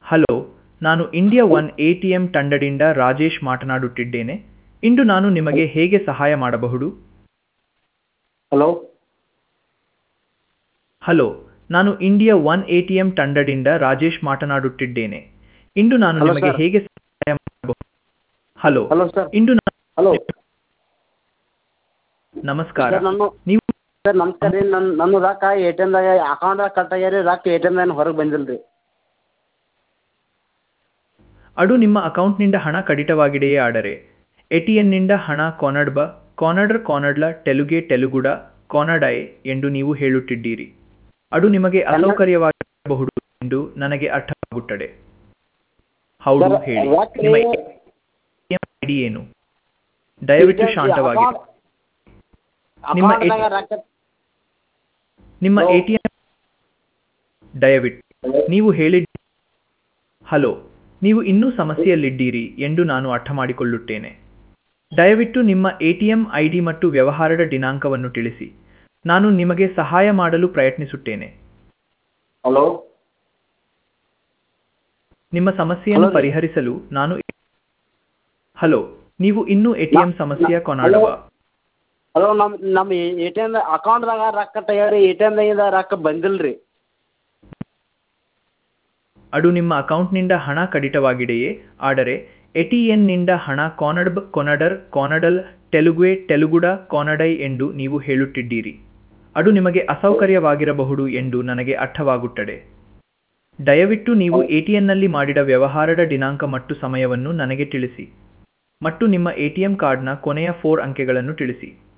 Hello ನಾನು India one A T M ತಂಡದಿಂದ ರಾಜೇಶ್ ಮಾತನಾಡುತ್ತಿದ್ದೇನೆ ಇಂದು ನಾನು ನಿಮಗೆ ಹೇಗೆ ಸಹಾಯ ಮಾಡಬಹುದು ಹಲೋ ಹಲೋ ನಾನು India one A T M ತಂಡದಿಂದ ರಾಜೇಶ್ ಮಾತನಾಡುತ್ತಿದ್ದೇನೆ ಇಂದು ನಾನು Hello, ನಿಮಗೆ sir. ಹೇಗೆ ಸಹಾಯ ಮಾಡಬಹುದು ಹಲೋ ಹಲೋ ಸರ್ ಇಂದು ನಾನು ಹಲೋ ನಮಸ್ಕಾರ ಸರ್ ನಾನು ನೀವು ಸರ್ ನಮಸ್ಕಾರ ರೀ ನನ್ನ ನನ್ನ ರೊಕ್ಕ ಎ ಟಿ ಎಮ್ದಾಗ ಅಕೌಂಟ್ದಾಗ ಕಟ್ ಆಗ್ಯಾರ ರೀ ರೊಕ್ಕ ಎ ಟಿ ಎಮ್ದಾಗ ಹೊರಗೆ ಬಂದಿಲ್ಲ ರೀ ಅದು ನಿಮ್ಮ ಅಕೌಂಟ್ನಿಂದ ಹಣ ಕಡಿತವಾಗಿದೆಯೇ ಆದರೆ ಎಟಿಎನ್ನಿಂದ ಹಣ ಕೊನಡ್ಬ ಕೊನಡ್ರ್ ಕೊನಡ್ಲ ತೆಲುಗೆ ತೆಲುಗುಡ ಕೊನಡೈ ಎಂದು ನೀವು ಹೇಳುತ್ತಿದ್ದೀರಿ ಅದು ನಿಮಗೆ ಅಸೌಕರ್ಯವಾಗಿರಬಹುದು ಎಂದು ನನಗೆ ಅರ್ಥವಾಗುತ್ತದೆ ಹೌದು ಸರ್, ಹೇಳಿ ಯಾಕ್ರಿ? ನಿಮ್ಮ ATM ID ಏನು ದಯವಿಟ್ಟು ಶಾಂತವಾಗಿ ನಿಮ್ಮ ಅಕೌಂಟ್ದಾಗ ATM ರೊಕ್ಕ ನಿಮ್ಮ ಹಲೋ. ಎಟಿಎಂ ದಯವಿಟ್ಟು ನೀವು ಹೇಳಿದ ಹಲೋ ನೀವು ಇನ್ನೂ ಸಮಸ್ಯೆಯಲ್ಲಿದ್ದೀರಿ ಎಂದು ನಾನು ಅರ್ಥ ಮಾಡಿಕೊಳ್ಳುತ್ತೇನೆ ದಯವಿಟ್ಟು ನಿಮ್ಮ ಎಟಿಎಂ ಐಡಿ ಮತ್ತು ವ್ಯವಹಾರದ ದಿನಾಂಕವನ್ನು ತಿಳಿಸಿ ನಾನು ನಿಮಗೆ ಸಹಾಯ ಮಾಡಲು ಪ್ರಯತ್ನಿಸುತ್ತೇನೆ ಹಲೋ ನಿಮ್ಮ ಸಮಸ್ಯೆಯನ್ನು ಹಲೋ. ಪರಿಹರಿಸಲು ನಾನು ಹಲೋ ನೀವು ಇನ್ನೂ ಎಟಿಎಂ ಸಮಸ್ಯೆಯ ಕೊನಾಡುವ ಹಲೋ ನಮ್ಮ ನಮ್ಮ ಎ ಟಿ ಎಮ್ ಅಕೌಂಟ್ದಾಗ ರೊಕ್ಕ ಕಟ್ ಆಗ್ಯಾರ ರೀ ಎ ಟಿ ಎಮ್ದಾಗಿಂದ ರೊಕ್ಕ ಬಂದಿಲ್ಲ ರೀ ಅದು ನಿಮ್ಮ ಅಕೌಂಟ್ನಿಂದ ಹಣ ಕಡಿತವಾಗಿದೆಯೇ ಆದರೆ ಎಟಿಎನ್ನಿಂದ ಹಣ ಕೊನಡ್ಬ್ ಕೊನಡರ್ ಕೊನಡಲ್ ತೆಲುಗುವೆ ತೆಲುಗುಡ ಕೊನಡೈ ಎಂದು ನೀವು ಹೇಳುತ್ತಿದ್ದೀರಿ ಅದು ನಿಮಗೆ ಅಸೌಕರ್ಯವಾಗಿರಬಹುದು ಎಂದು ನನಗೆ ಅರ್ಥವಾಗುತ್ತದೆ ದಯವಿಟ್ಟು ನೀವು ಎಟಿಎನ್ನಲ್ಲಿ ಮಾಡಿದ ವ್ಯವಹಾರದ ದಿನಾಂಕ ಮತ್ತು ಸಮಯವನ್ನು ನನಗೆ ತಿಳಿಸಿ ಮತ್ತು ನಿಮ್ಮ ಎಟಿಎಂ ಕಾರ್ಡ್ನ ಕೊನೆಯ ಫೋರ್ ಅಂಕೆಗಳನ್ನು ತಿಳಿಸಿ